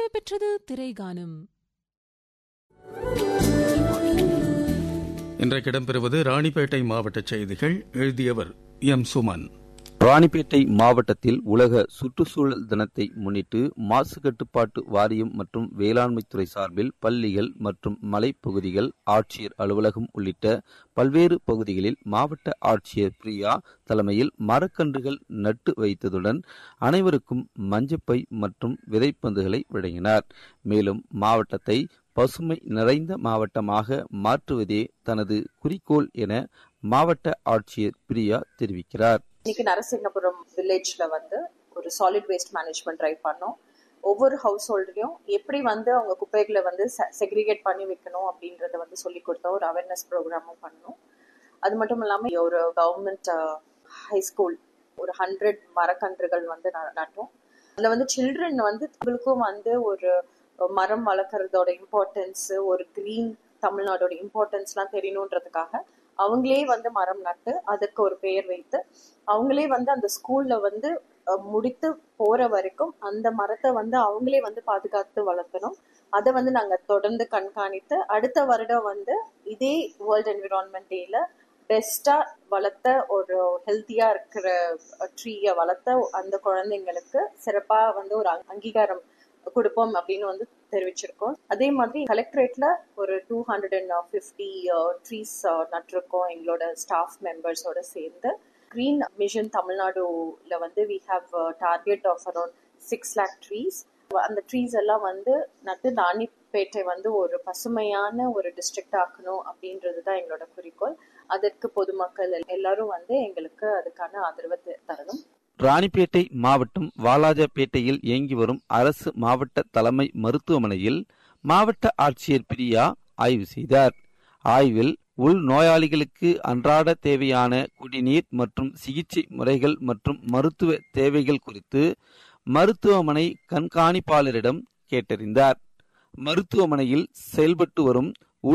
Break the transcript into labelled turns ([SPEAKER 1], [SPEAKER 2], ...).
[SPEAKER 1] நிறைவு பெற்றது திரைகானம்
[SPEAKER 2] இன்றைக்கு இடம்பெறுவது ராணிப்பேட்டை மாவட்ட செய்திகள் எழுதியவர் எம் சுமன்
[SPEAKER 3] ராணிப்பேட்டை மாவட்டத்தில் உலக சுற்றுச்சூழல் தினத்தை முன்னிட்டு மாசு கட்டுப்பாட்டு வாரியம் மற்றும் வேளாண்மைத்துறை சார்பில் பள்ளிகள் மற்றும் மலைப்பகுதிகள் ஆட்சியர் அலுவலகம் உள்ளிட்ட பல்வேறு பகுதிகளில் மாவட்ட ஆட்சியர் பிரியா தலைமையில் மரக்கன்றுகள் நட்டு வைத்ததுடன் அனைவருக்கும் மஞ்சப்பை மற்றும் விதைப்பந்துகளை வழங்கினார் மேலும் மாவட்டத்தை பசுமை நிறைந்த மாவட்டமாக மாற்றுவதே தனது குறிக்கோள் என மாவட்ட ஆட்சியர் பிரியா தெரிவிக்கிறார்
[SPEAKER 4] இன்னைக்கு நரசிங்கபுரம் வில்லேஜ்ல வந்து ஒரு சாலிட் வேஸ்ட் மேனேஜ்மெண்ட் ட்ரை பண்ணோம் ஒவ்வொரு ஹவுஸ் ஹோல்ட்லயும் எப்படி வந்து அவங்க குப்பைகளை வந்து செக்ரிகேட் பண்ணி வைக்கணும் அப்படின்றத வந்து சொல்லி கொடுத்தோம் ஒரு அவேர்னஸ் ப்ரோக்ராமும் பண்ணோம் அது மட்டும் இல்லாம ஒரு கவர்மெண்ட் ஹை ஸ்கூல் ஒரு ஹண்ட்ரட் மரக்கன்றுகள் வந்து நட்டோம் அதுல வந்து சில்ட்ரன் வந்து அவங்களுக்கும் வந்து ஒரு மரம் வளர்க்குறதோட இம்பார்ட்டன்ஸ் ஒரு கிரீன் தமிழ்நாடோட இம்பார்ட்டன்ஸ்லாம் தெரியணுன்றதுக்காக அவங்களே வந்து மரம் நட்டு அதுக்கு ஒரு பெயர் வைத்து அவங்களே வந்து அந்த ஸ்கூல்ல வந்து முடித்து போற வரைக்கும் அந்த மரத்தை வந்து அவங்களே வந்து பாதுகாத்து வளர்க்கணும் அதை வந்து நாங்க தொடர்ந்து கண்காணித்து அடுத்த வருடம் வந்து இதே வேர்ல்ட் என்விரான்மெண்ட் டேல பெஸ்டா வளர்த்த ஒரு ஹெல்த்தியா இருக்கிற ட்ரீயை வளர்த்த அந்த குழந்தைங்களுக்கு சிறப்பா வந்து ஒரு அங்கீகாரம் கொடுப்போம் அப்படின்னு வந்து தெரிவிச்சிருக்கோம் அதே மாதிரி கலெக்டரேட்ல ஒரு two hundred and fifty trees நட்டிருக்கோம் எங்களோட ஸ்டாஃப் மெம்பர்ஸோட சேர்ந்து கிரீன் மிஷன் தமிழ்நாடுல வந்து we have target of around six lakh trees அந்த ட்ரீஸ் எல்லாம் வந்து நட்டு ராணிப்பேட்டை வந்து ஒரு பசுமையான ஒரு டிஸ்ட்ரிக்ட் ஆக்கணும் அப்படின்றது தான் எங்களோட குறிக்கோள் அதற்கு பொதுமக்கள் எல்லாரும் வந்து எங்களுக்கு அதுக்கான ஆதரவை தரணும்
[SPEAKER 3] ராணிப்பேட்டை மாவட்டம் வாலாஜாபேட்டையில் இயங்கி வரும் அரசு மாவட்ட தலைமை மருத்துவமனையில் மாவட்ட ஆட்சியர் பிரியா ஆய்வு செய்தார் ஆய்வில் உள் நோயாளிகளுக்கு அன்றாட தேவையான குடிநீர் மற்றும் சிகிச்சை முறைகள் மற்றும் மருத்துவ தேவைகள் குறித்து மருத்துவமனை கண்காணிப்பாளரிடம் கேட்டறிந்தார் மருத்துவமனையில் செயல்பட்டு வரும்